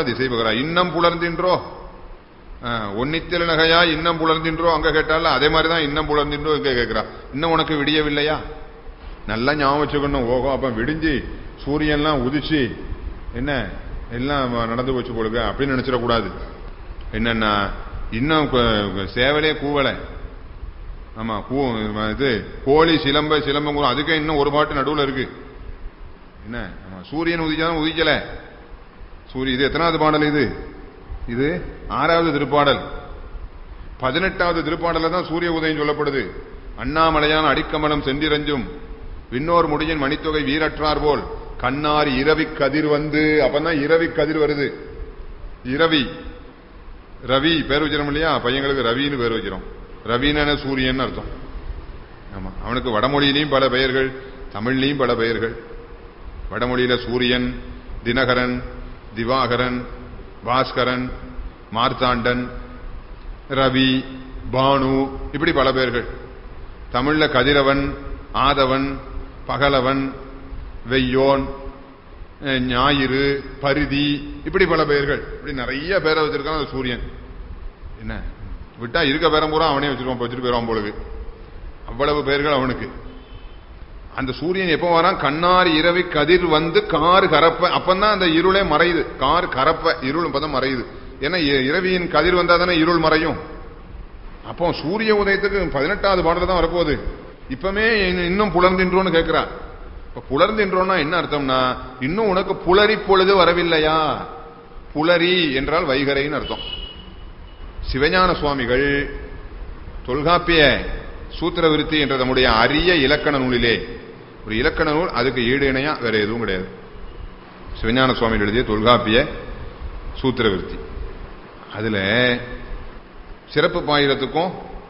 திசை பகரா இன்னம் புலர்ந்தின்றோ ஒன்னித்தில நகையா இன்னம் புலர்ந்தின்றோ அங்க கேட்டால அதே மாதிரிதான் இன்னம் புலர்ந்தின்றோ இங்க கேட்கிறா இன்னும் உனக்கு விடியவில்லையா நல்லா ஞாபகம் வச்சுக்கணும் ஓஹோ அப்ப விடிஞ்சு சூரியன்லாம் உதிச்சு என்ன எல்லாம் நடந்து வச்சு கொடுக்க அப்படின்னு நினைச்சிடக்கூடாது என்னன்னா இன்னும் கு- சேவலே கூவலை ஆமா கூ இது கோழி சிலம்ப சிலம்பம் அதுக்கு இன்னும் ஒரு பாட்டு நடுவுல இருக்கு என்ன ஆமா, சூரியன் உதிச்சாலும் உதிக்கல சூரிய இது எத்தனாவது பாடல் இது இது ஆறாவது திருப்பாடல் பதினெட்டாவது திருப்பாடல தான் சூரிய உதயம் சொல்லப்படுது அண்ணாமலையான் அடிக்கமலம் சென்றிரஞ்சும் விண்ணோர் முடியின் மணித்தொகை வீரற்றார் போல் கண்ணார் இரவி கதிர் வந்து அப்பதான் இரவி கதிர் வருது இரவி ரவி பேர் வச்சிரோம் இல்லையா பையங்களுக்கு ரவின்னு பேர் வச்சிரோம் ரவின்னு சூரியன் அர்த்தம் ஆமா அவனுக்கு வடமொழியிலையும் பல பெயர்கள் தமிழ்லையும் பல பெயர்கள் வடமொழியில சூரியன் தினகரன் திவாகரன் பாஸ்கரன் மார்த்தாண்டன் ரவி பானு இப்படி பல பேர்கள் தமிழ்ல கதிரவன் ஆதவன் பகலவன் வெய்யோன் அஹ், ஞாயிறு பரிதி இப்படி பல பெயர்கள் இப்படி நிறைய பேரை வச்சிருக்கான் அந்த சூரியன் என்ன விட்டா இருக்க பேரம் பூரா அவனே வச்சிருவான் வச்சுட்டு போயிடுவான் பொழுது அவ்வளவு பெயர்கள் அவனுக்கு அந்த சூரியன் எப்போ வரான் கண்ணார் இரவி கதிர் வந்து கார் கரப்ப அப்பதான் அந்த இருளே மறையுது கார் கரப்ப இருள் இப்பதான் மறையுது ஏன்னா இ- இரவியின் கதிர் வந்தா தானே இருள் மறையும் அப்போ சூரிய உதயத்துக்கு பதினெட்டாவது பாடல தான் வரப்போகுது இப்பமே இன்னும் இன்னும் புலர்ந்தின்றோன்னு கேட்கிறா இப்ப புலர்ந்தின்றோன்னா என்ன அர்த்தம்னா இன்னும் உனக்கு புலரி பொழுது வரவில்லையா புலரி என்றால் வைகரைன்னு அர்த்தம் சிவஞான சுவாமிகள் தொல்காப்பிய சூத்திர விருத்தி என்ற நம்முடைய அரிய இலக்கண நூலிலே ஒரு இலக்கண நூல் அதுக்கு ஈடு இணையா வேற எதுவும் கிடையாது சிவஞான சுவாமி எழுதிய தொல்காப்பிய சூத்திர விருத்தி அதுல சிறப்பு பாயிரத்துக்கும்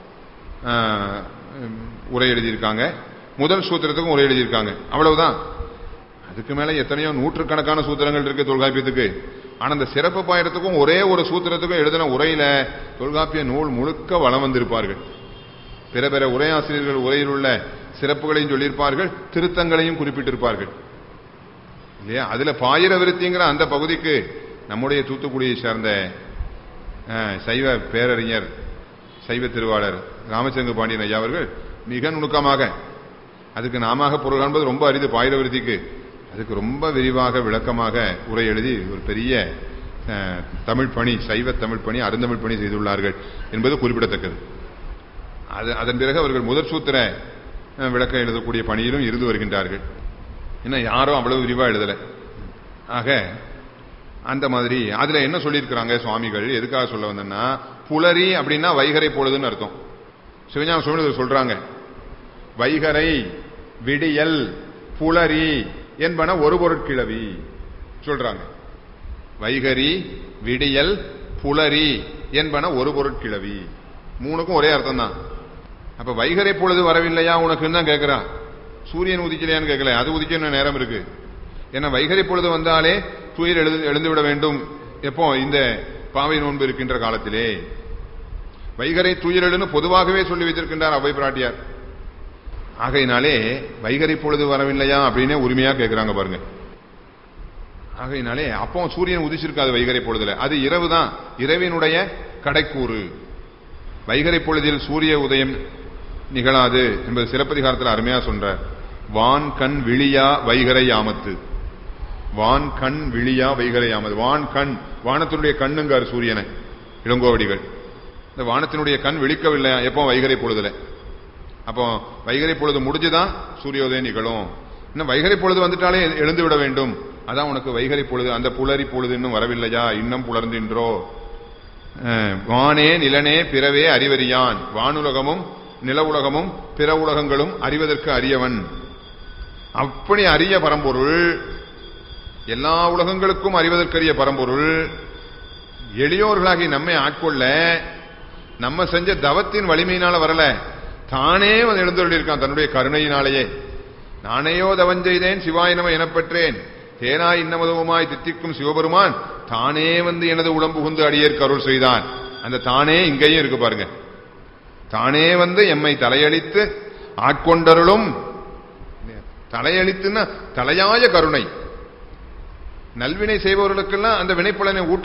ஆஹ், உரை எழுதியிருக்காங்க முதல் சூத்திரத்துக்கும் உரை எழுதியிருக்காங்க அவ்வளவுதான் அதுக்கு மேல எத்தனையோ நூற்றுக்கணக்கான சூத்திரங்கள் இருக்கு தொல்காப்பியத்துக்கு ஆனா அந்த சிறப்பு பாயிரத்துக்கும் ஒரே ஒரு சூத்திரத்துக்கும் எழுதின உரையில தொல்காப்பிய நூல் முழுக்க வளம் வந்திருப்பார்கள் பிற பிற உரையாசிரியர்கள் உரையில் உள்ள சிறப்புகளையும் சொல்லியிருப்பார்கள் திருத்தங்களையும் குறிப்பிட்டிருப்பார்கள் இல்லையா அதுல பாயிர விருத்திங்கிற அந்த பகுதிக்கு நம்முடைய தூத்துக்குடியை சேர்ந்த அஹ், சைவ பேரறிஞர் சைவ திருவாளர் ராமச்சந்திர பாண்டியன் ஐயா அவர்கள் மிக நுணுக்கமாக அதுக்கு நாமாக பொருள் காண்பது ரொம்ப அரிது பாயிர விருத்திக்கு அதுக்கு ரொம்ப விரிவாக விளக்கமாக உரை எழுதி ஒரு பெரிய அஹ், தமிழ் பணி சைவ தமிழ் பணி அருந்தமிழ் பணி செய்துள்ளார்கள் என்பது குறிப்பிடத்தக்கது அது அதன் பிறகு அவர்கள் முதற் சூத்திர அஹ், விளக்கம் எழுதக்கூடிய பணியிலும் இருந்து வருகின்றார்கள் இன்னும் யாரும் அவ்வளவு விரிவா எழுதல ஆக அந்த மாதிரி அதுல என்ன சொல்லியிருக்கிறாங்க சுவாமிகள் எதுக்காக சொல்ல வந்தேன்னா புலரி அப்படின்னா வைகரை பொழுதுன்னு அர்த்தம் சிவஞான சுவாமி இதை சொல்றாங்க வைகரை விடியல் புலரி என்பன ஒரு பொருட்கிழவி சொல்றாங்க வைகரி விடியல் புலரி என்பன ஒரு பொருட்கிழவி மூணுக்கும் ஒரே அர்த்தம் தான் அப்ப வைகரை பொழுது வரவில்லையா உனக்குன்னு தான் கேட்கிறா சூரியன் உதிக்கலையான்னு கேட்கல அது உதிக்க இன்னும் நேரம் இருக்கு ஏன்னா வைகரை பொழுது வந்தாலே துயில் எழுந்து எழுந்து விட வேண்டும் எப்போ இந்த பாவை நோன்பு இருக்கின்ற காலத்திலே வைகரை துயிலெழுன்னு பொதுவாகவே சொல்லி வைத்திருக்கின்றார் அவை பிராட்டியார் ஆகையினாலே வைகரை பொழுது வரவில்லையா அப்படின்னே உரிமையா கேட்கிறாங்க பாருங்க ஆகையினாலே அப்போ சூரியன் உதிச்சிருக்காது வைகரை பொழுதுல அது இரவு தான் இரவினுடைய கடைக்கூறு வைகரை பொழுதில் சூரிய உதயம் நிகழாது என்பது சிலப்பதிகாரத்தில் அருமையா சொல்ற வான் கண் விழியா வைகரை யாமத்து வான் கண் விழியா வைகரை யாமது வான் கண் வானத்தினுடைய கண்ணுங்கார் சூரியனை இளங்கோவடிகள் இந்த வானத்தினுடைய கண் விழிக்கவில்லை எப்போ வைகரை பொழுதுல அப்போ வைகரை பொழுது முடிஞ்சுதான் சூரியோதயம் நிகழும் இன்னும் வைகரை பொழுது வந்துட்டாலே எழு- எழுந்து விட வேண்டும் அதான் உனக்கு வைகரை பொழுது அந்த புலரி பொழுது இன்னும் வரவில்லையா இன்னும் புலர்ந்தின்றோ அஹ், வானே நிலனே பிறவே அறிவறியான் வானுலகமும் நில உலகமும் பிற உலகங்களும் அறிவதற்கு அறியவன் அப்படி அரிய பரம்பொருள் எல்லா உலகங்களுக்கும் அறிவதற்கரிய பரம்பொருள் எளியோர்களாகி நம்மை ஆட்கொள்ள நம்ம செஞ்ச தவத்தின் வலிமையினால வரல தானே வந்து எழுந்தருளியிருக்கான் தன்னுடைய கருணையினாலேயே நானேயோ தவஞ்செய்தேன் சிவாய நம எனப்பெற்றேன் தேனாய் இன்னமதுவுமாய் தித்திக்கும் சிவபெருமான் தானே வந்து எனது உடம்பு புகுந்து அடியேற்கு அருள் செய்தான் அந்த தானே இங்கேயும் இருக்கு பாருங்க தானே வந்து எம்மை தலையளித்து ஆட்கொண்டருளும் தலையளித்துன்னா தலையாய கருணை நல்வினை செய்பவர்களுக்கெல்லாம் அந்த வினைப்பலனை ஊட்ட